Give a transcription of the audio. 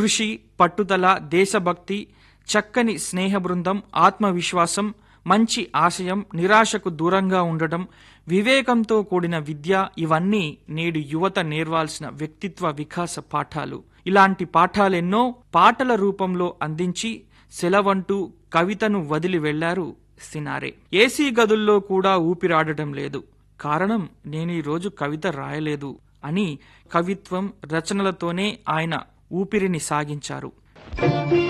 కృషి పట్టుదల దేశభక్తి చక్కని స్నేహ బృందం ఆత్మవిశ్వాసం మంచి ఆశయం నిరాశకు దూరంగా ఉండడం వివేకంతో కూడిన విద్య ఇవన్నీ నేడు యువత నేర్వాల్సిన వ్యక్తిత్వ వికాస పాఠాలు ఇలాంటి పాఠాలెన్నో పాటల రూపంలో అందించి సెలవంటూ కవితను వదిలి వెళ్లారు సినారే ఏసీ గదుల్లో కూడా ఊపిరాడటం లేదు కారణం నేను ఈ రోజు కవిత రాయలేదు అని కవిత్వం రచనలతోనే ఆయన ఊపిరిని సాగించారు